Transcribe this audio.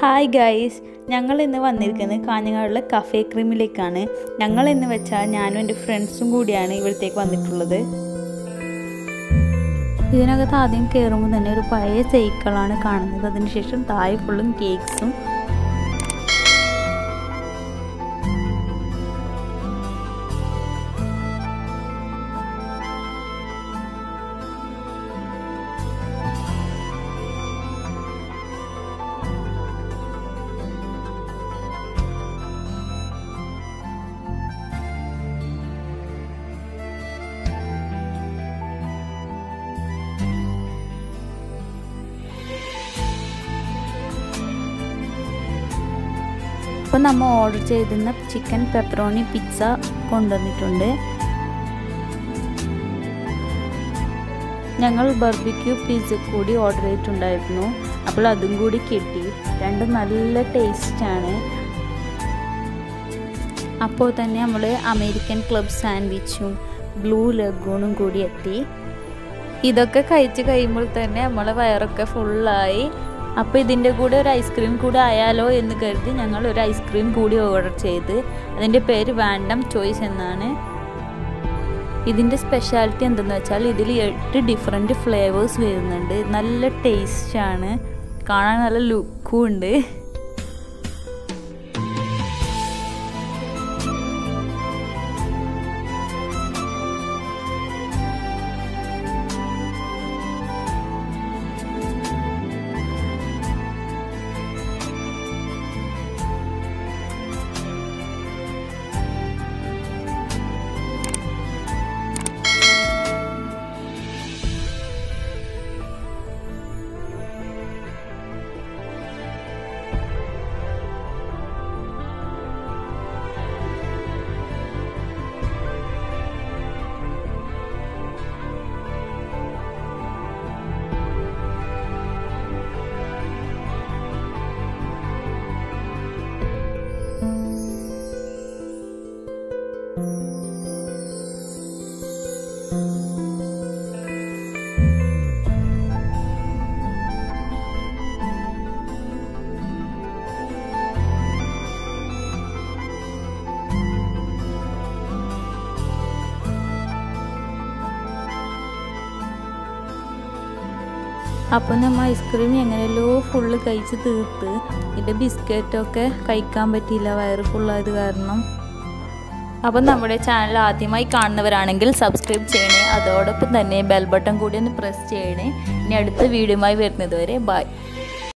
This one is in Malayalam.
ഹായ് ഗൈസ് ഞങ്ങൾ ഇന്ന് വന്നിരിക്കുന്നത് കാഞ്ഞങ്ങാടുള്ള കഫേ ക്രീമിലേക്കാണ് ഞങ്ങൾ എന്ന് വെച്ചാൽ ഞാനും എൻ്റെ ഫ്രണ്ട്സും കൂടിയാണ് ഇവിടത്തേക്ക് വന്നിട്ടുള്ളത് ഇതിനകത്ത് ആദ്യം കയറുമ്പോൾ തന്നെ ഒരു പഴയ സൈക്കിളാണ് കാണുന്നത് അതിനുശേഷം താഴെ ഫുള്ളും കേക്ക്സും ഇപ്പോൾ നമ്മൾ ഓർഡർ ചെയ്തിരുന്ന ചിക്കൻ പെപ്പറോണി പിസ്സ കൊണ്ടുവന്നിട്ടുണ്ട് ഞങ്ങൾ ബർബിക്യൂ പിസ്സ കൂടി ഓർഡർ ചെയ്തിട്ടുണ്ടായിരുന്നു അപ്പോൾ അതും കൂടി കിട്ടി രണ്ടും നല്ല ടേസ്റ്റാണ് അപ്പോൾ തന്നെ നമ്മൾ അമേരിക്കൻ ക്ലബ് സാൻഡ്വിച്ചും ബ്ലൂ ലഗൂണും കൂടി എത്തി ഇതൊക്കെ കഴിച്ച് കഴിയുമ്പോൾ തന്നെ നമ്മളെ വയറൊക്കെ ഫുള്ളായി അപ്പോൾ ഇതിൻ്റെ കൂടെ ഒരു ഐസ്ക്രീം കൂടെ ആയാലോ എന്ന് കരുതി ഞങ്ങൾ ഒരു ഐസ്ക്രീം കൂടി ഓർഡർ ചെയ്ത് അതിൻ്റെ പേര് വാൻഡം ചോയ്സ് എന്നാണ് ഇതിൻ്റെ സ്പെഷ്യാലിറ്റി എന്തെന്ന് വെച്ചാൽ ഇതിൽ എട്ട് ഡിഫറെൻറ്റ് ഫ്ലേവേഴ്സ് വരുന്നുണ്ട് നല്ല ടേസ്റ്റാണ് കാണാൻ നല്ല ലുക്കും ഉണ്ട് അപ്പോൾ നമ്മൾ ഐസ്ക്രീം എങ്ങനെയല്ലോ ഫുള്ള് കഴിച്ച് തീർത്ത് ഇതിൻ്റെ ബിസ്ക്കറ്റൊക്കെ കഴിക്കാൻ പറ്റിയില്ല വയറ് ഫുള്ളായത് കാരണം അപ്പം നമ്മുടെ ചാനൽ ആദ്യമായി കാണുന്നവരാണെങ്കിൽ സബ്സ്ക്രൈബ് ചെയ്യണേ അതോടൊപ്പം തന്നെ ബെൽ ബട്ടൺ കൂടി ഒന്ന് പ്രസ് ചെയ്യണേ ഇനി അടുത്ത വീഡിയോയുമായി വരുന്നത് വരെ ബൈ